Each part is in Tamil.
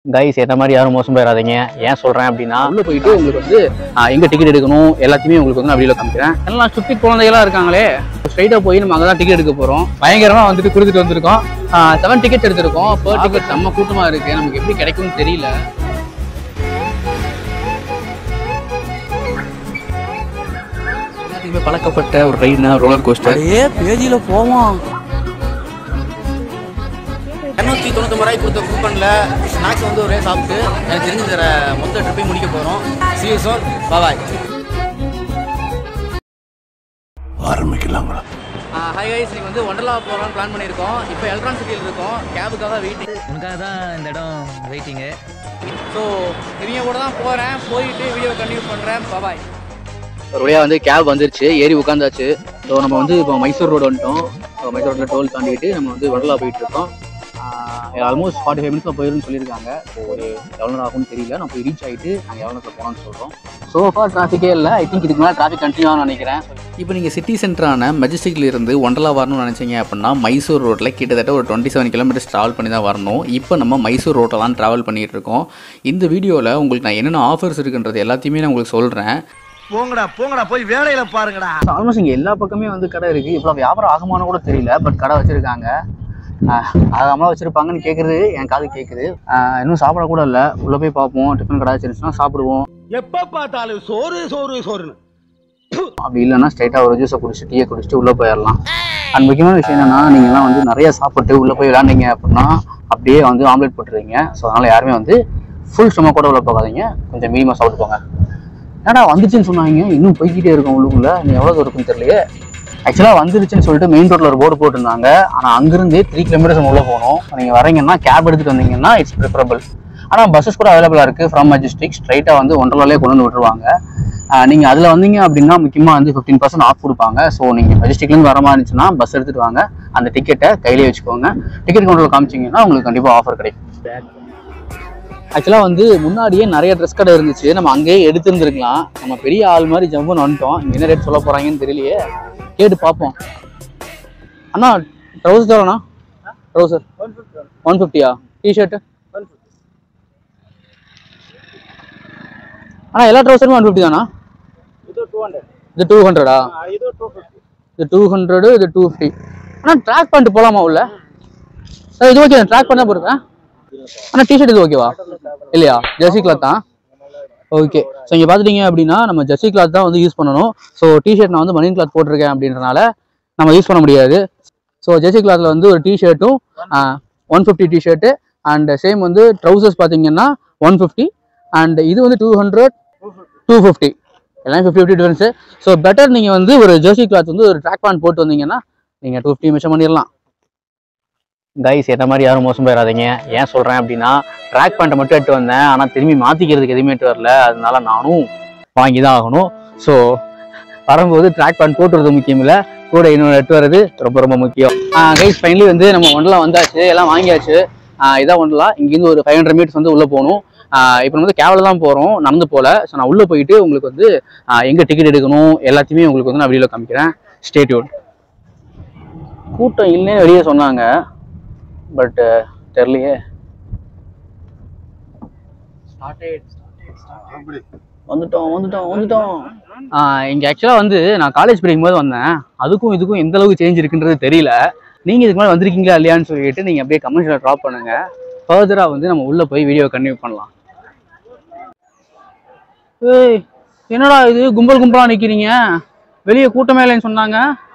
கைஸ் என்ன மாதிரி யாரும் மோசம் போயிடாதீங்க ஏன் சொல்றேன் அப்படின்னா உள்ள போயிட்டு உங்களுக்கு வந்து ஆஹ், எங்க டிக்கெட் எடுக்கணும் எல்லாத்தையுமே உங்களுக்கு வந்து நான் வீடியோ காமிக்கிறேன் எல்லாம் சுத்தி குழந்தைகளா இருக்காங்களே ஸ்ட்ரைட்டா போய் நம்ம அங்கதான் டிக்கெட் எடுக்க போறோம் பயங்கரமா வந்துட்டு கொடுத்துட்டு வந்திருக்கோம் செவன் டிக்கெட்ஸ் எடுத்திருக்கோம் per டிக்கெட் செம்ம கூட்டமா இருக்கு நமக்கு எப்படி கிடைக்கும்னு தெரியல எல்லாத்துக்குமே பழக்கப்பட்ட ஒரு ரைட்னா ரோலர் கோஸ்டர் ஏ பேஜில போவோம் இரநூத்தி தொண்ணூத்தொம்பது ரூபாய்க்கு கொடுத்த கூப்பனில் ஸ்நாக்ஸ் வந்து ஒரே சாப்பிட்டு எனக்கு தெரிஞ்சு தர மொத்த ட்ரிப்பையும் முடிக்க போகிறோம் சியூ சோன் பாய் ஆரம்பிக்கலாங்களா ஹாய் கைஸ் நீங்கள் வந்து ஒண்டர்லா போகலான்னு பிளான் பண்ணியிருக்கோம் இப்போ எலக்ட்ரான் சிட்டியில் இருக்கோம் கேபுக்காக வெயிட்டிங் உனக்காக தான் இந்த இடம் வெயிட்டிங்கு ஸோ இவங்க கூட தான் போகிறேன் போயிட்டு வீடியோ கண்டினியூ பண்ணுறேன் பாய் ஒரு வழியா வந்து கேப் வந்துருச்சு ஏறி உட்காந்தாச்சு ஸோ நம்ம வந்து இப்போ மைசூர் ரோடு வந்துட்டோம் ஸோ மைசூர் ரோட்டில் டோல் தாண்டிட்டு நம்ம வந்து வண்டலா போயிட்டு இருக்கோம் ஆல்மோஸ்ட் ஃபார்ட்டி ஃபைவ் மினிட்ஸில் போயிருன்னு சொல்லியிருக்காங்க ஸோ ஒரு எவ்வளோ நேரம் ஆகும்னு தெரியல நம்ம போய் ரீச் ஆகிட்டு நாங்கள் எவ்வளோ நேரத்தில் போகலாம்னு சொல்கிறோம் ஸோ ஃபார் டிராஃபிக்கே இல்லை ஐ திங்க் இதுக்கு மேலே டிராஃபிக் கண்டினியூ ஆகும்னு நினைக்கிறேன் இப்போ நீங்கள் சிட்டி சென்டரான மெஜஸ்டிக்ல இருந்து ஒண்டலா வரணும்னு நினச்சிங்க அப்படின்னா மைசூர் ரோட்டில் கிட்டத்தட்ட ஒரு டுவெண்ட்டி செவன் கிலோமீட்டர்ஸ் ட்ராவல் பண்ணி தான் வரணும் இப்போ நம்ம மைசூர் ரோட்டில் தான் ட்ராவல் பண்ணிகிட்டு இருக்கோம் இந்த வீடியோவில் உங்களுக்கு நான் என்னென்ன ஆஃபர்ஸ் இருக்குன்றது எல்லாத்தையுமே நான் உங்களுக்கு சொல்கிறேன் போங்கடா போங்கடா போய் வேலையில பாருங்கடா ஆல்மோஸ்ட் இங்கே எல்லா பக்கமே வந்து கடை இருக்குது இவ்வளோ வியாபாரம் ஆகுமான்னு கூட தெரியல பட் கடை வச்சுருக்காங்க ஆகாமலாம் வச்சுருப்பாங்கன்னு கேட்குறது என் காது கேட்குது இன்னும் சாப்பிட கூட இல்லை உள்ளே போய் பார்ப்போம் டிஃபன் கடை வச்சிருந்துச்சுன்னா சாப்பிடுவோம் எப்ப பார்த்தாலும் சோறு சோறு சோறுன்னு அப்படி இல்லைன்னா ஸ்ட்ரைட்டாக ஒரு ஜூஸை குடிச்சு டீயை குடிச்சிட்டு உள்ளே போயிடலாம் அண்ட் முக்கியமான விஷயம் என்னன்னா நீங்கள்லாம் வந்து நிறைய சாப்பிட்டு உள்ளே போய் விளாண்டீங்க அப்படின்னா அப்படியே வந்து ஆம்லெட் போட்டுருவீங்க ஸோ அதனால் யாருமே வந்து ஃபுல் ஸ்டொமக் கூட உள்ள போகாதீங்க கொஞ்சம் மீடியமாக சாப்பிட்டு போங்க என்னடா வந்துச்சுன்னு சொன்னாங்க இன்னும் போய்கிட்டே இருக்கும் உள்ளுக்குள்ள நீ எவ்வளோ தூரம் இருக்குன்னு தெரியலையே ஆக்சுவலாக வந்துருச்சுன்னு சொல்லிட்டு மெயின் ரோட்டில் ஒரு போர்டு போட்டிருந்தாங்க ஆனால் அங்கிருந்தே த்ரீ கிலோமீட்டர்ஸ் நம்ம உள்ளே போகணும் நீங்கள் வரீங்கன்னா கேப் எடுத்துகிட்டு வந்தீங்கன்னா இட்ஸ் ப்ரிஃபரபிள் ஆனால் பஸ்ஸஸ் கூட அவைலபிளாக இருக்குது ஃப்ரம் மெஜஸ்டிக் ஸ்ட்ரைட்டாக வந்து ஒன்றரை கொண்டு வந்து விட்டுருவாங்க நீங்கள் அதில் வந்தீங்க அப்படின்னா முக்கியமாக வந்து ஃபிஃப்டீன் பர்சன்ட் ஆஃப் கொடுப்பாங்க ஸோ நீங்கள் மெஜஸ்டிக்லேருந்து வர மாதிரி இருந்துச்சுன்னா பஸ் எடுத்துகிட்டு வாங்க அந்த டிக்கெட்டை கையிலே வச்சுக்கோங்க டிக்கெட் கவுண்டரில் காமிச்சிங்கன்னா உங்களுக்கு கண்டிப்பாக ஆஃபர் கிடைக்கும் ஆக்சுவலாக வந்து முன்னாடியே நிறைய ட்ரெஸ் கடை இருந்துச்சு நம்ம அங்கேயே எடுத்துருந்துருக்கலாம் நம்ம பெரிய ஆள் மாதிரி ஜம்முன்னு வந்துட்டோம் இங்க என்ன ரேட் சொல்ல போகிறாங்கன்னு தெரியலையே கேட்டு பார்ப்போம் அண்ணா ட்ரௌசர் எவ்வளோண்ணா ட்ரௌசர் ஒன் ஃபிஃப்டியா டிஷர்ட்டு அண்ணா எல்லா ட்ரௌசருமே ஒன் ஃபிஃப்டி தானா இது டூ ஹண்ட்ரடா இது டூ ஹண்ட்ரடு இது டூ ஃபிஃப்டி அண்ணா ட்ராக் பண்ணிட்டு போகலாமா உள்ள சார் இது ஓகே ட்ராக் பண்ண போடுறேன் அண்ணா டிஷர்ட் இது ஓகேவா இல்லையா ஜெர்சி கிளாத் தான் ஓகே ஸோ இங்கே பார்த்துட்டீங்க அப்படின்னா நம்ம ஜெர்சி கிளாத் தான் வந்து யூஸ் பண்ணணும் ஸோ டிஷர்ட் நான் வந்து மணின் கிளாத் போட்டிருக்கேன் அப்படின்றனால நம்ம யூஸ் பண்ண முடியாது ஸோ ஜெர்சி கிளாத்தில் வந்து ஒரு டிஷர்ட்டும் one fifty tshirt and same வந்து ட்ரௌசர்ஸ் பார்த்தீங்கன்னா ஒன் ஃபிஃப்டி அண்ட் இது வந்து டூ ஹண்ட்ரட் டூ ஃபிஃப்டி எல்லாம் fifty fifty difference so better நீங்கள் வந்து ஒரு ஜெர்சி கிளாத் வந்து ஒரு ட்ராக் பேண்ட் போட்டு வந்தீங்கன்னா நீங்கள் டூ ஃபிஃப்டி மிஷம் பண்ணிடலாம் கைஸ் என்ன மாதிரி யாரும் மோசம் போயிடாதீங்க ஏன் சொல்கிறேன் அப்படின்னா ட்ராக் பேண்ட்டை மட்டும் எடுத்து வந்தேன் ஆனால் திரும்பி மாற்றிக்கிறதுக்கு எதுவுமே எடுத்து வரல அதனால நானும் வாங்கி தான் ஆகணும் ஸோ வரும்போது ட்ராக் பேண்ட் போட்டுறது முக்கியம் இல்லை கூட இன்னொன்று எடுத்து வர்றது ரொம்ப ரொம்ப முக்கியம் கைஸ் ஃபைனலி வந்து நம்ம ஒன்றலாம் வந்தாச்சு எல்லாம் வாங்கியாச்சு ஆஹ் இதான் ஒன்றலாம் இங்கேருந்து ஒரு ஃபைவ் ஹண்ட்ரட் மீட்டர்ஸ் வந்து உள்ளே போகணும் இப்போ நம்ம வந்து கேபில் தான் போகிறோம் நடந்து போகல ஸோ நான் உள்ளே போயிட்டு உங்களுக்கு வந்து ஆஹ் எங்கே டிக்கெட் எடுக்கணும் எல்லாத்தையுமே உங்களுக்கு வந்து நான் வீடியோவில் காமிக்கிறேன் ஸ்டேட்யூட் கூட்டம் இல்லைன்னு வெளியே சொன்னாங்க பட் தெரியலையே வந்துட்டோம் வந்துட்டோம் வந்துட்டோம் இங்கே ஆக்சுவலாக வந்து நான் காலேஜ் படிக்கும்போது வந்தேன் அதுக்கும் இதுக்கும் எந்த அளவுக்கு சேஞ்ச் இருக்குன்றது தெரியல நீங்கள் இதுக்கு மேலே வந்திருக்கீங்களா இல்லையான்னு சொல்லிட்டு நீங்கள் அப்படியே கமெண்ட்ஸில் ட்ராப் பண்ணுங்க ஃபர்தராக வந்து நம்ம உள்ளே போய் வீடியோ கண்டினியூ பண்ணலாம் ஏய் என்னடா இது கும்பல் கும்பலாக நிற்கிறீங்க வெளியே கூட்டமே இல்லைன்னு சொன்னாங்க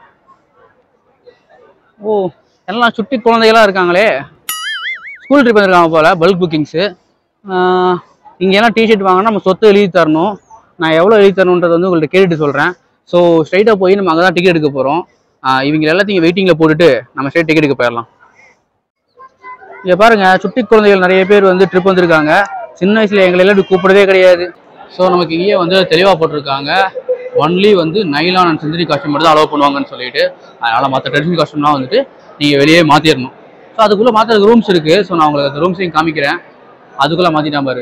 ஓ எல்லாம் சுட்டி குழந்தைகளா இருக்காங்களே ஸ்கூல் ட்ரிப் வந்திருக்காங்க போல பல்க் புக்கிங்ஸு இங்கே எல்லாம் டிஷர்ட் வாங்கினா நம்ம சொத்து எழுதி தரணும் நான் எவ்வளோ எழுதி தரணுன்றது வந்து உங்கள்கிட்ட கேட்டுட்டு சொல்கிறேன் ஸோ ஸ்ட்ரைட்டாக போய் நம்ம அங்கே தான் டிக்கெட் எடுக்க போகிறோம் இவங்க எல்லாத்தையும் வெயிட்டிங்கில் போட்டுட்டு நம்ம ஸ்ட்ரைட் டிக்கெட் எடுக்க போயிடலாம் இங்கே பாருங்க சுட்டி குழந்தைகள் நிறைய பேர் வந்து ட்ரிப் வந்திருக்காங்க சின்ன வயசில் எங்களை எல்லாம் இப்படி கூப்பிடவே கிடையாது ஸோ நமக்கு இங்கேயே வந்து தெளிவாக போட்டிருக்காங்க ஒன்லி வந்து நைலான் அண்ட் சிந்தரி காஸ்டியூம் மட்டும் தான் அலோவ் பண்ணுவாங்கன்னு சொல்லிட்டு அதனால் மற்ற ட்ரெடிஷனல் காஸ்டியூம்லாம் வந்துட்டு நீங்கள் வெளியே மாற்றிடணும் ஸோ அதுக்குள்ளே மாற்றுறதுக்கு ரூம்ஸ் இருக்குது ஸோ நான் உங்களுக்கு அந்த ரூம்ஸையும் காமிக்கிறேன் அதுக்குள்ளே மாற்றிட்டா பாரு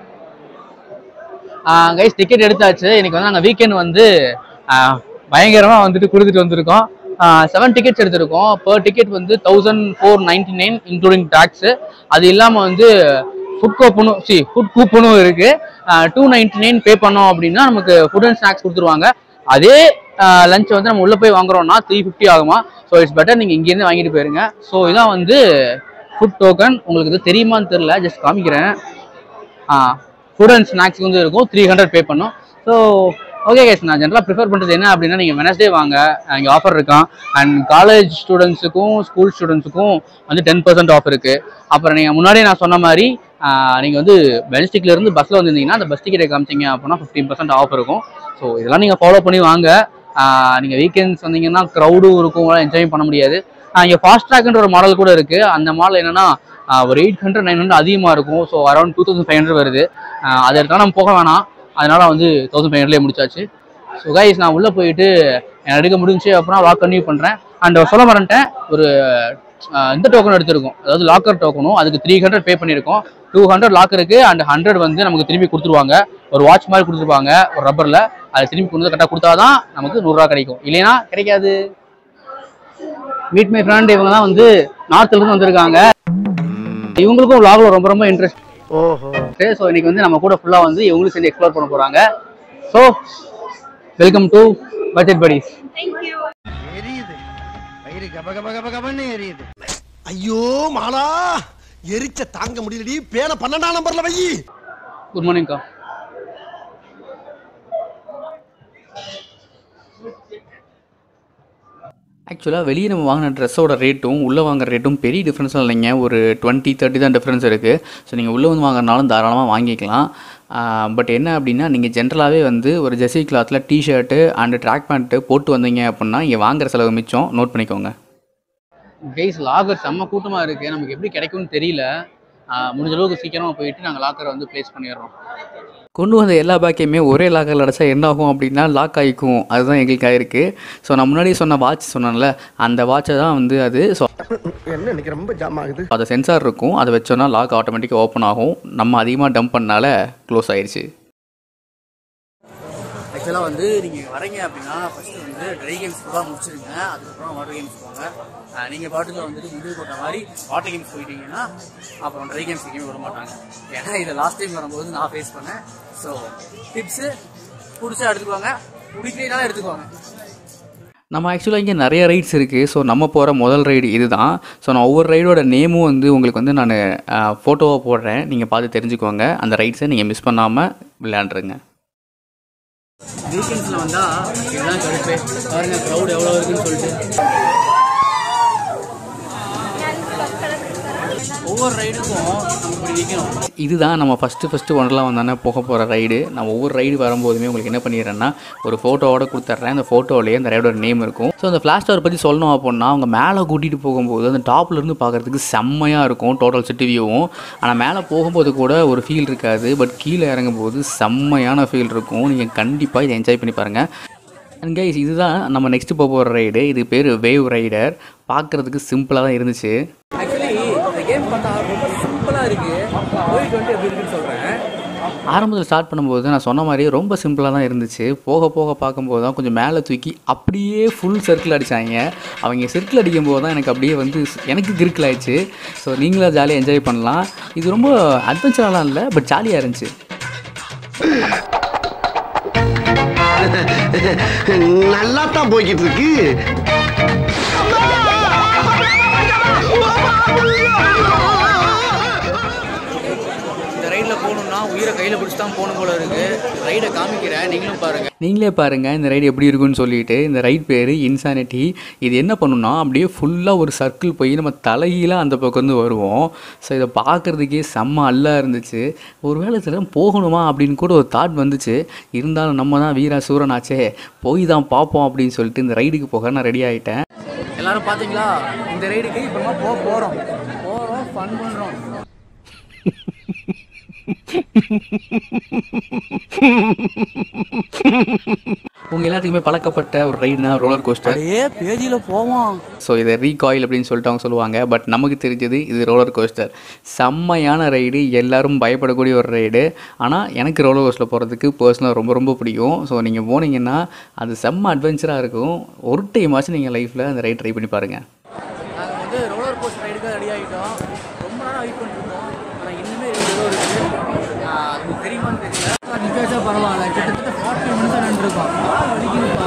கைஸ் டிக்கெட் எடுத்தாச்சு இன்னைக்கு வந்து நாங்கள் வீக்கெண்ட் வந்து பயங்கரமாக வந்துட்டு கொடுத்துட்டு வந்திருக்கோம் செவன் டிக்கெட்ஸ் எடுத்திருக்கோம் per டிக்கெட் வந்து thousand four ninety nine including taxes அது இல்லாமல் வந்து ஃபுட் கூப்பனும் சி ஃபுட் கூப்பனும் இருக்கு டூ நைன்டி நைன் பே பண்ணோம் அப்படின்னா நமக்கு ஃபுட் அண்ட் ஸ்நாக்ஸ் கொடுத்துருவாங்க அதே லஞ்ச் வந்து நம்ம உள்ள போய் வாங்குறோம்னா த்ரீ ஃபிஃப்டி ஆகுமா ஸோ இட்ஸ் பெட்டர் நீங்கள் இங்கேருந்து வாங்கிட்டு போயிருங்க ஸோ இதான் வந்து ஃபுட் டோக்கன் உங்களுக்கு இது தெரியுமான்னு தெரில ஜஸ்ட் காமிக்கிறேன் ஃபுட் அண்ட் ஸ்நாக்ஸ் வந்து இருக்கும் த்ரீ ஹண்ட்ரட் பே பண்ணும் ஸோ ஓகே கேஸ் நான் ஜென்ரலாக ப்ரிஃபர் பண்ணுறது என்ன அப்படின்னா நீங்கள் வெனஸ்டே வாங்க இங்கே ஆஃபர் இருக்கான் அண்ட் காலேஜ் ஸ்டூடெண்ட்ஸுக்கும் ஸ்கூல் ஸ்டூடெண்ட்ஸுக்கும் வந்து டென் பர்சன்ட் ஆஃப் இருக்குது அப்புறம் நீங்கள் முன்னாடியே நான் சொன்ன மாதிரி நீங்கள் வந்து பெல்ஸ்டிக்ல இருந்து பஸ்ஸில் வந்திருந்தீங்கன்னா அந்த பஸ் டிக்கெட்டை காமிச்சிங்க அப்படின்னா ஃபிஃப்டீன் பர்சன்ட் ஆஃப் இருக்கும் ஸோ இதெல்லாம் நீங்கள் ஃபாலோ பண்ணி வாங்க நீங்கள் வீக்கெண்ட்ஸ் வந்தீங்கன்னா க்ரௌடும் இருக்கும் என்ஜாய் பண்ண முடியாது இங்கே ஃபாஸ்ட் ட்ராக்ன்ற ஒரு மாடல் கூட இருக்குது அந்த மாடல் என்னன்னா ஆஹ் ஒரு எயிட் ஹண்ட்ரட் நைன் ஹண்ட்ரட் அதிகமாக இருக்கும் so around two thousand five hundred வருது ஆஹ் அதை எடுத்தால் நம்ம போக வேணாம் அதனால வந்து தௌசண்ட் ஃபைவ் ஹண்ட்ரட்லேயே முடிச்சாச்சு ஸோ கைஸ் நான் உள்ளே போயிட்டு எனக்கு எடுக்க முடிஞ்சு அப்புறம் லாக் கன்டினியூ பண்ணுறேன் அண்ட் சொல்ல மறந்துட்டேன் ஒரு ஆஹ் இந்த டோக்கன் எடுத்திருக்கோம் அதாவது லாக்கர் டோக்கனும் அதுக்கு த்ரீ ஹண்ட்ரட் பே பண்ணியிருக்கோம் டூ ஹண்ட்ரட் லாக்கருக்கு அண்ட் ஹண்ட்ரட் வந்து நமக்கு திரும்பி கொடுத்துருவாங்க ஒரு வாட்ச் மாதிரி கொடுத்துருப்பாங்க ஒரு ரப்பரில் அதை திரும்பி கொண்டு வந்து கரெக்டாக கொடுத்தாதான் நமக்கு நூறுரூவா கிடைக்கும் இல்லைன்னா கிடைக்காது மீட் மை ஃப்ரெண்ட் இவங்க தான் வந்து நார்த்ல இருந்து வந்திருக்காங்க இவங்களுக்கும் vlogல ரொம்ப ரொம்ப இன்ட்ரெஸ்ட் ஓஹோ ஸோ இன்னைக்கு வந்து நம்ம கூட ஃபுல்லா வந்து இவங்களும் சேர்ந்து எக்ஸ்ப்ளோர் பண்ண போறாங்க so welcome to budget buddies எரியுது வயிறு கப கப கப கபன்னு எரியுது ஐயோ மாலா எரிச்ச தாங்க முடியலடி பேன பன்னெண்டாம் நம்பர்ல வை குட் மார்னிங்க்கா ஆக்சுவலாக வெளியே நம்ம வாங்கின ட்ரெஸ்ஸோட ரேட்டும் உள்ளே வாங்குற ரேட்டும் பெரிய டிஃப்ரென்ஸ்லாம் இல்லைங்க ஒரு டுவெண்ட்டி தேர்ட்டி தான் டிஃப்ரென்ஸ் இருக்குது ஸோ நீங்கள் உள்ளே வந்து வாங்குறனாலும் தாராளமாக வாங்கிக்கலாம் பட் என்ன அப்படின்னா நீங்கள் ஜென்ரலாகவே வந்து ஒரு ஜெர்சி கிளாத்தில் டிஷர்ட்டு அண்டு ட்ராக் பேண்ட்டு போட்டு வந்தீங்க அப்படின்னா இங்கே வாங்குற செலவு மிச்சம் நோட் பண்ணிக்கோங்க கைஸ் லாகர் செம்ம கூட்டமா இருக்கு நமக்கு எப்படி கிடைக்கும்னு தெரியல ஆஹ் முடிஞ்ச அளவுக்கு சீக்கிரமா போயிட்டு நாங்கள் லாக்கரை வந்து ப்ளேஸ் பண்ணிடுறோம் கொண்டு வந்த எல்லா பேக்கையுமே ஒரே லாக்கரில் அடைச்சா என்ன ஆகும் அப்படின்னா லாக் ஆகிக்கும் அதுதான் எங்களுக்கு ஆயிருக்கு ஸோ நான் முன்னாடி சொன்ன வாட்ச் சொன்னேன்ல அந்த வாட்சை தான் வந்து அது ஸோ என்ன இன்னைக்கு ரொம்ப ஜாம் ஆகுது அது சென்சார் இருக்கும் அதை வச்சோன்னா லாக் ஆட்டோமேட்டிக்காக ஓப்பன் ஆகும் நம்ம அதிகமாக டம்ப் பண்ணனால க்ளோஸ் ஆயிடுச்சு ஆக்சுவலாக வந்து நீங்கள் வரீங்க அப்படின்னா ஃபர்ஸ்ட் வந்து ட்ரை கேம்ஸ் ஃபுல்லாக முடிச்சிருங்க அதுக்கப்புறம் வாட்டர் கேம்ஸ் போங்க நீங்கள் பாட்டுக்கு வந்துட்டு முடிவு போட்ட மாதிரி வாட்டர் கேம்ஸ் போயிட்டீங்கன்னா அப்புறம் ட்ரை கேம்ஸ் எங்கேயும் விட மாட்டாங்க ஏன்னா இதை லாஸ்ட் டைம் வரும்போது நான் ஃபேஸ் பண்ணேன் ஸோ டிப்ஸு பிடிச்சா எடுத்துக்கோங்க பிடிக்கலாம் எடுத்துக்கோங்க நம்ம ஆக்சுவலாக இங்கே நிறைய ரைட்ஸ் இருக்குது ஸோ நம்ம போகிற முதல் ரைடு இதுதான் ஸோ நான் ஒவ்வொரு ரைடோட நேமும் வந்து உங்களுக்கு வந்து நான் ஃபோட்டோவாக போடுறேன் நீங்கள் பார்த்து தெரிஞ்சுக்கோங்க அந்த ரைட்ஸை நீங்கள் மிஸ் பண்ணாமல் விளையாண்டுருங்க வீக்கெண்ட்ஸில் வந்தால் இதுதான் கடுப்பே பாருங்க க்ரௌட் எவ்வளோ இருக்குன்னு சொல்லிட்டு ஒவ்வொரு ரைடுக்கும் நம்ம இப்படி நிற்கணும் இதுதான் நம்ம ஃபஸ்ட்டு ஃபஸ்ட்டு ஒன்றலாம் வந்தானே போக போகிற ரைடு நான் ஒவ்வொரு ரைடு வரும்போதுமே உங்களுக்கு என்ன பண்ணிடுறேன்னா ஒரு ஃபோட்டோவோட கொடுத்துட்றேன் அந்த ஃபோட்டோலேயே அந்த ரைடோட நேம் இருக்கும் ஸோ அந்த ஃப்ளாஷ் டவர் பற்றி சொல்லணும் அப்படின்னா அவங்க மேலே கூட்டிகிட்டு போகும்போது அந்த டாப்ல இருந்து பார்க்குறதுக்கு செம்மையாக இருக்கும் டோட்டல் சிட்டி வியூவும் ஆனால் மேலே போகும்போது கூட ஒரு ஃபீல் இருக்காது பட் கீழே இறங்கும்போது செம்மையான ஃபீல் இருக்கும் நீங்கள் கண்டிப்பாக இதை என்ஜாய் பண்ணி பாருங்கள் அண்ட் கைஸ் இதுதான் நம்ம நெக்ஸ்ட் போக போகிற ரைடு இது பேர் வேவ் ரைடர் பார்க்குறதுக்கு சிம்பிளாக தான் இருந்துச்சு ஆக்சுவலி இந்த கேம் பார்த்தா ரொம்ப சிம்பிளாக இருக்குது போயிட்டு வந்துட்டு எப்படி இருக்குன்னு சொல்கிறேன் ஆரம்பத்தில் ஸ்டார்ட் பண்ணும்போது நான் சொன்ன மாதிரி ரொம்ப சிம்பிளாக தான் இருந்துச்சு போக போக பார்க்கும்போது தான் கொஞ்சம் மேலே தூக்கி அப்படியே ஃபுல் சர்க்கிள் அடித்தாங்க அவங்க சர்க்கிள் அடிக்கும்போது தான் எனக்கு அப்படியே வந்து எனக்கு கிறுக்கல் ஆயிடுச்சு ஸோ நீங்களும் ஜாலியாக என்ஜாய் பண்ணலாம் இது ரொம்ப அட்வென்ச்சரெலாம் இல்லை பட் ஜாலியாக இருந்துச்சு நல்லா தான் போய்கிட்டு இருக்கு இந்த ரைடில் போகணுன்னா உயிரை கையில் பிடிச்சி தான் போகணும் போல இருக்குது ரைடை காமிக்கிறேன் நீங்களும் பாருங்கள் நீங்களே பாருங்கள் இந்த ரைடு எப்படி இருக்குன்னு சொல்லிட்டு இந்த ரைட் பேர் இன்சானிட்டி இது என்ன பண்ணுன்னா அப்படியே ஃபுல்லாக ஒரு சர்க்கிள் போய் நம்ம தலைகீழாக அந்த பக்கம் வந்து வருவோம் ஸோ இதை பார்க்குறதுக்கே செம்ம அல்லா இருந்துச்சு ஒரு வேளை இதெல்லாம் போகணுமா அப்படின்னு கூட ஒரு தாட் வந்துச்சு இருந்தாலும் நம்ம தான் வீரா சூரனாச்சே போய் தான் பார்ப்போம் அப்படின்னு சொல்லிட்டு இந்த ரைடுக்கு போக நான் ரெடி ஆகிட்டேன் எல்லாரும் பார்த்தீங்களா இந்த ரைடுக்கு இப்போமா போக போகிறோம் போகிறோம் ஃபன் பண்ணுறோம் உங்கள் எல்லாத்துக்குமே பழக்கப்பட்ட ஒரு ரைடுனா ரோலர் கோஸ்டர் ஏ பேஜில போவான் ஸோ இதை ரீகாயில் அப்படின்னு சொல்லிட்டு அவங்க சொல்லுவாங்க பட் நமக்கு தெரிஞ்சது இது ரோலர் கோஸ்டர் செம்மையான ரைடு எல்லாரும் பயப்படக்கூடிய ஒரு ரைடு ஆனால் எனக்கு ரோலர் கோஸ்டரில் போகிறதுக்கு பர்சனலாக ரொம்ப ரொம்ப பிடிக்கும் ஸோ நீங்கள் போனீங்கன்னா அது செம்ம அட்வென்ச்சராக இருக்கும் ஒரு டைமாச்சும் நீங்கள் லைஃப்பில் அந்த ரைட் ட்ரை பண்ணி பாருங்கள் நாங்கள் வந்து ரோலர் கோஸ்டர் ரைடுக்கு ரெடி ஆகிட்டோம் ரொம்ப நேரம் வெயிட் பண்ணிருக்கோம் ஆனால் இன்னுமே ரெண்டு தடவை பரவாயில்ல கிட்டத்தட்ட ஃபார்ட்டி மினிட்ஸ் நின்றுருக்கோம் வலிக்குதுப்பா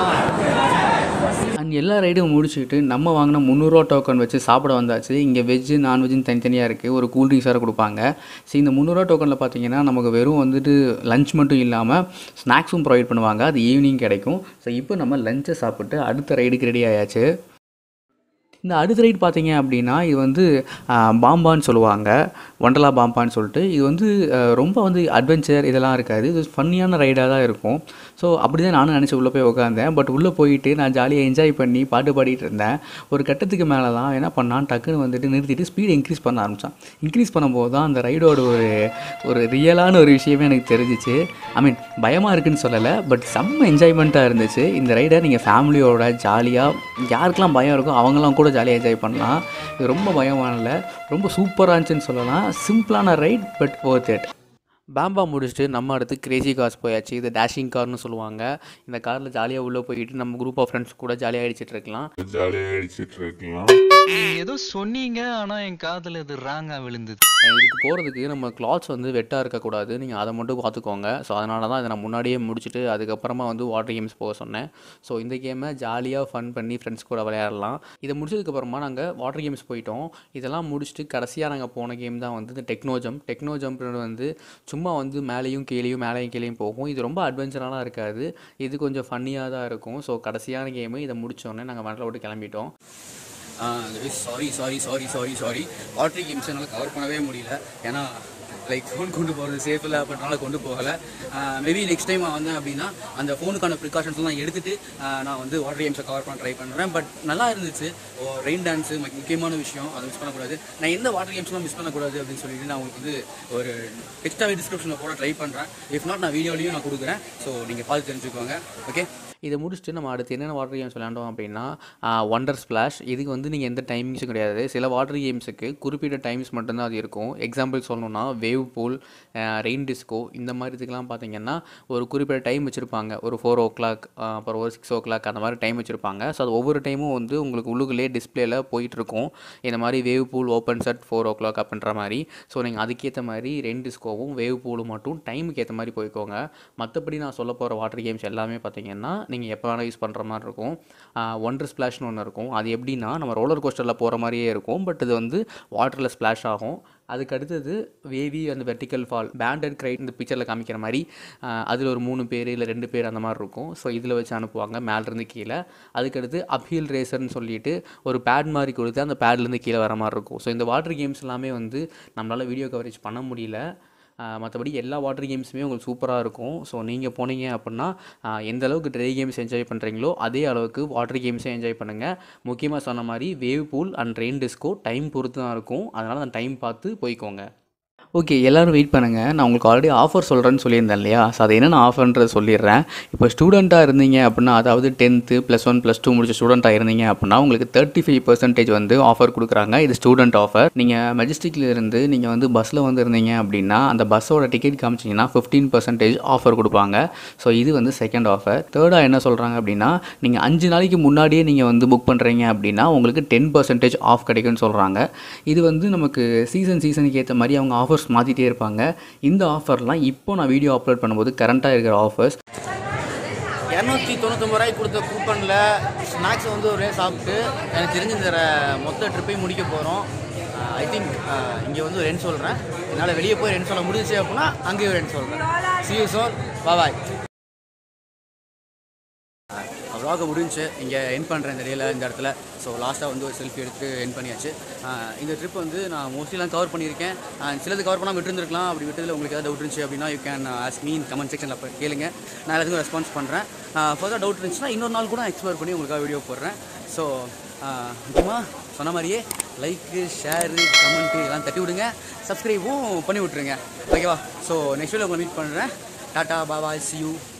அண்ட் எல்லா ரைடும் முடிச்சுட்டு நம்ம வாங்கின முந்நூறுரூவா டோக்கன் வச்சு சாப்பிட வந்தாச்சு இங்கே வெஜ்ஜு நான்வெஜ்ஜு தனித்தனியாக இருக்குது ஒரு கூல் ட்ரிங்க்ஸ் வேறு கொடுப்பாங்க ஸோ இந்த முந்நூறுரூவா டோக்கனில் பார்த்தீங்கன்னா நமக்கு வெறும் வந்துட்டு லஞ்ச் மட்டும் இல்லாமல் ஸ்நாக்ஸும் ப்ரொவைட் பண்ணுவாங்க அது ஈவினிங் கிடைக்கும் ஸோ இப்போ நம்ம லஞ்சை சாப்பிட்டு அடுத்த ரைடுக்கு ரெடி ஆயாச்சு இந்த அடுத்த ரைட் பார்த்தீங்க அப்படின்னா இது வந்து ஆஹ், பாம்பான்னு சொல்லுவாங்க ஒண்டலா பாம்பான்னு சொல்லிட்டு இது வந்து ஆஹ், ரொம்ப வந்து அட்வென்ச்சர் இதெல்லாம் இருக்காது இது ஃபன்னியான ரைடாக தான் இருக்கும் ஸோ அப்படி தான் நானும் நினச்சி உள்ளே போய் உட்காந்தேன் பட் உள்ளே போயிட்டு நான் ஜாலியாக என்ஜாய் பண்ணி பாட்டு பாடிட்டு இருந்தேன் ஒரு கட்டத்துக்கு மேலே தான் என்ன பண்ணான் டக்குன்னு வந்துட்டு நிறுத்திட்டு ஸ்பீடு இன்க்ரீஸ் பண்ண ஆரம்பித்தான் இன்க்ரீஸ் பண்ணும்போது தான் அந்த ரைடோட ஒரு ஒரு ரியலான ஒரு விஷயமே எனக்கு தெரிஞ்சிச்சு ஐ மீன் பயமாக இருக்குன்னு சொல்லலை பட் செம்ம என்ஜாய்மெண்ட்டாக இருந்துச்சு இந்த ரைடை நீங்கள் ஃபேமிலியோட ஜாலியாக யாருக்கெல்லாம் பயம் இருக்கோ அவங்களாம் கூட ஜாலியாக என்ஜாய் பண்ணலாம் இது ரொம்ப பயமானல ரொம்ப சூப்பராக இருந்துச்சுன்னு சொல்லலாம் சிம்பிளான ரைட் பட் worth it பாம்பா முடிச்சுட்டு நம்ம அடுத்து கிரேசி கார்ஸ் போயாச்சு இது டேஷிங் கார்னு சொல்லுவாங்க இந்த காரில் ஜாலியாக உள்ளே போயிட்டு நம்ம குரூப் ஆஃப் ஃப்ரெண்ட்ஸ் கூட ஜாலியாக அடிச்சிட்டு இருக்கலாம் ஜாலியாக அடிச்சிட்டு இருக்கலாம் நீங்க ஏதோ சொன்னீங்க ஆனா என் காதுல இது ராங்கா விழுந்தது இதுக்கு போகிறதுக்கு நம்ம கிளாத்ஸ் வந்து வெட்டாக இருக்கக்கூடாது நீங்கள் அதை மட்டும் பார்த்துக்கோங்க ஸோ அதனால தான் இதை நான் முன்னாடியே முடிச்சுட்டு அதுக்கப்புறமா வந்து வாட்டர் கேம்ஸ் போக சொன்னேன் ஸோ இந்த கேமை ஜாலியாக ஃபன் பண்ணி ஃப்ரெண்ட்ஸ் கூட விளையாடலாம் இதை முடிச்சதுக்கப்புறமா நாங்கள் வாட்டர் கேம்ஸ் போயிட்டோம் இதெல்லாம் முடிச்சுட்டு கடைசியாக நாங்கள் போன கேம் தான் வந்து இந்த டெக்னோ ஜம்ப் டெக்னோ ஜம்ப்னு வந்து சும்மா வந்து மேலேயும் கீழேயும் மேலேயும் கீழேயும் போகும் இது ரொம்ப அட்வென்ச்சராலாம் இருக்காது இது கொஞ்சம் ஃபன்னியாக தான் இருக்கும் ஸோ கடைசியான கேமு இதை முடிச்சோடனே நாங்கள் வண்டில் விட்டு கிளம்பிட்டோம் sorry sorry sorry sorry sorry water games என்னால் கவர் பண்ணவே முடியல ஏன்னா லைக் ஃபோன் கொண்டு போகிறது சேஃப் இல்லை அப்படினால கொண்டு போகலை மேபி நெக்ஸ்ட் டைம் வந்தேன் அப்படின்னா அந்த ஃபோனுக்கான ப்ரிகாஷன்ஸ்லாம் எடுத்துட்டு ஆஹ் நான் வந்து வாட்டர் கேம்ஸை கவர் பண்ண ட்ரை பண்ணுறேன் பட் நல்லா இருந்துச்சு ரெயின் டான்ஸு முக்கியமான விஷயம் அதை மிஸ் பண்ணக்கூடாது நான் எந்த வாட்டர் கேம்ஸ்லாம் மிஸ் பண்ணக்கூடாது அப்படின்னு சொல்லிட்டு நான் உங்களுக்கு வந்து ஒரு எக்ஸ்ட்ராவே டிஸ்கிரிப்ஷனில் போட ட்ரை பண்ணுறேன் இஃப் நாட் நான் வீடியோலையும் நான் கொடுக்குறேன் ஸோ நீங்கள் பார்த்து தெரிஞ்சுக்கோங்க ஓகே இதை முடிச்சுட்டு நம்ம அடுத்து என்னென்ன வாட்டர் கேம்ஸ் விளையாண்டோம் அப்படின்னா ஒண்டர் ஸ்பிளாஷ் இதுக்கு வந்து நீங்கள் எந்த டைமிங்ஸும் கிடையாது சில வாட்டர் கேம்ஸுக்கு குறிப்பிட்ட டைம்ஸ் மட்டும்தான் அது இருக்கும் எக்ஸாம்பிள் சொல்லணும்னா வேவ் பூல் ரெயின் டிஸ்கோ இந்த மாதிரி இதுக்கெல்லாம் பார்த்தீங்கன்னா ஒரு குறிப்பிட்ட டைம் வச்சுருப்பாங்க ஒரு ஃபோர் ஓ கிளாக் அப்புறம் ஒரு சிக்ஸ் ஓ கிளாக் அந்த மாதிரி டைம் வச்சுருப்பாங்க ஸோ அது ஒவ்வொரு டைமும் வந்து உங்களுக்கு உள்ளுக்குள்ளே டிஸ்பிளேல போயிட்டுருக்கும் இந்த மாதிரி wave pool opens at four o'clock அப்படின்ற மாதிரி ஸோ நீங்கள் அதுக்கேற்ற மாதிரி ரெயின் டிஸ்கோவும் வேவ் பூலும் மட்டும் டைமுக்கு ஏற்ற மாதிரி போய்க்கோங்க மற்றபடி நான் சொல்ல போகிற வாட்டர் கேம்ஸ் எல்லாமே பார்த்தீங்கன்னா நீங்கள் எப்போ வேணால் யூஸ் பண்ணுற மாதிரி இருக்கும் ஒண்டர் ஸ்ப்ளாஷ்னு ஒன்று இருக்கும் அது எப்படின்னா நம்ம ரோலர் கோஸ்டரில் போகிற மாதிரியே இருக்கும் பட் இது வந்து வாட்டரில் ஸ்ப்ளாஷ் ஆகும் அதுக்கு அடுத்தது வேவி அந்த வெர்டிக்கல் ஃபால் பேண்டட் கிரைட் இந்த பிக்சரில் காமிக்கிற மாதிரி அதில் ஒரு மூணு பேர் இல்லை ரெண்டு பேர் அந்த மாதிரி இருக்கும் ஸோ இதில் வச்சு அனுப்புவாங்க மேலேருந்து கீழே அதுக்கடுத்து அப்ஹில் ரேசர்னு சொல்லிட்டு ஒரு பேட் மாதிரி கொடுத்து அந்த பேட்லேருந்து கீழே வர மாதிரி இருக்கும் ஸோ இந்த வாட்டர் கேம்ஸ் எல்லாமே வந்து நம்மளால் வீடியோ கவரேஜ் பண்ண முடியல மற்றபடி எல்லா வாட்டர் கேம்ஸுமே உங்களுக்கு சூப்பராக இருக்கும் ஸோ நீங்கள் போனீங்க அப்படின்னா ஆஹ், எந்த அளவுக்கு ட்ரை கேம்ஸ் என்ஜாய் பண்ணுறீங்களோ அதே அளவுக்கு வாட்டர் கேம்ஸை என்ஜாய் பண்ணுங்கள் முக்கியமாக சொன்ன மாதிரி wave pool and rain disco time பொறுத்து தான் இருக்கும் அதனால் அந்த டைம் பார்த்து போய்க்கோங்க ஓகே எல்லோரும் வெயிட் பண்ணுங்கள் நான் உங்களுக்கு ஆல்ரெடி ஆஃபர் சொல்கிறேன்னு சொல்லியிருந்தேன் இல்லையா ஸோ அது என்னென்ன ஆஃபர்ன்றது சொல்லிடுறேன் இப்போ ஸ்டூடெண்ட்டாக இருந்தீங்க அப்படின்னா அதாவது tenth plus one plus two முடிச்ச ஸ்டூடெண்ட்டாக இருந்தீங்க அப்படின்னா உங்களுக்கு தேர்ட்டி ஃபைவ் பர்சன்டேஜ் வந்து ஆஃபர் கொடுக்குறாங்க இது ஸ்டூடெண்ட் ஆஃபர் நீங்கள் மெஜஸ்டிக்கில் இருந்து நீங்கள் வந்து பஸ்ஸில் வந்து இருந்தீங்க அப்படின்னா அந்த பஸ்ஸோட டிக்கெட் காமிச்சிங்கன்னா ஃபிஃப்டீன் பர்சன்டேஜ் ஆஃபர் கொடுப்பாங்க ஸோ இது வந்து செகண்ட் ஆஃபர் தேர்டாக என்ன சொல்கிறாங்க அப்படின்னா நீங்கள் அஞ்சு நாளைக்கு முன்னாடியே நீங்கள் வந்து புக் பண்ணுறீங்க அப்படின்னா உங்களுக்கு டென் பர்சன்டேஜ் ஆஃப் கிடைக்கும்னு சொல்கிறாங்க இது வந்து நமக்கு சீசன் சீசனுக்கு ஏற்ற மாதிரி அவங்க ஆஃபர்ஸ் மாற்றிட்டே இருப்பாங்க இந்த ஆஃபர்லாம் இப்போ நான் வீடியோ அப்லோட் பண்ணும்போது கரண்ட்டாக இருக்கிற ஆஃபர்ஸ் இரநூத்தி தொண்ணூத்தொம்பது ரூபாய்க்கு கொடுத்த கூப்பனில் ஸ்நாக்ஸ் வந்து ஒரே சாப்பிட்டு எனக்கு தெரிஞ்ச இந்த ர- மொத்த ட்ரிப்பையும் முடிக்க போகிறோம் ஐ திங்க் இங்கே வந்து ஒரு ரெண்ட் சொல்கிறேன் என்னால் வெளியே போய் ரெண்ட் சொல்ல முடிஞ்சுச்சு அப்படின்னா அங்கேயும் ஒரு ரெண்ட் சொல்கிறேன் see you soon bye vlog முடிஞ்சு இங்கே என் பண்ணுறேன் இந்த டேல இந்த இடத்துல ஸோ லாஸ்ட்டாக வந்து ஒரு செல்ஃபி எடுத்து என் பண்ணியாச்சு ஆஹ் இந்த ட்ரிப் வந்து நான் மோஸ்ட்லிலாம் கவர் பண்ணியிருக்கேன் ஆஹ் சிலது கவர் பண்ணாமல் விட்டுருந்துருக்கலாம் அப்படி விட்டதில் உங்களுக்கு ஏதாவது டவுட் இருந்துச்சு அப்படின்னா you can ask me in comment செக்ஷனில் போய் கேளுங்க நான் எல்லாத்துக்கும் ரெஸ்பான்ஸ் பண்ணுறேன் ஃபர்தர் டவுட் இருந்துச்சுன்னா இன்னொரு நாள் கூட எக்ஸ்ப்ளோர் பண்ணி உங்களுக்காக வீடியோ போடுறேன் ஸோ முக்கியமாக சொன்ன மாதிரியே லைக்கு ஷேரு கமெண்ட்டு எல்லாம் தட்டி விடுங்க சப்ஸ்கிரைபும் பண்ணி விட்ருங்க ஓகேவா ஸோ நெக்ஸ்ட் வீடியோ உங்களை மீட் பண்ணுறேன் டாட்டா பாபா சி யூ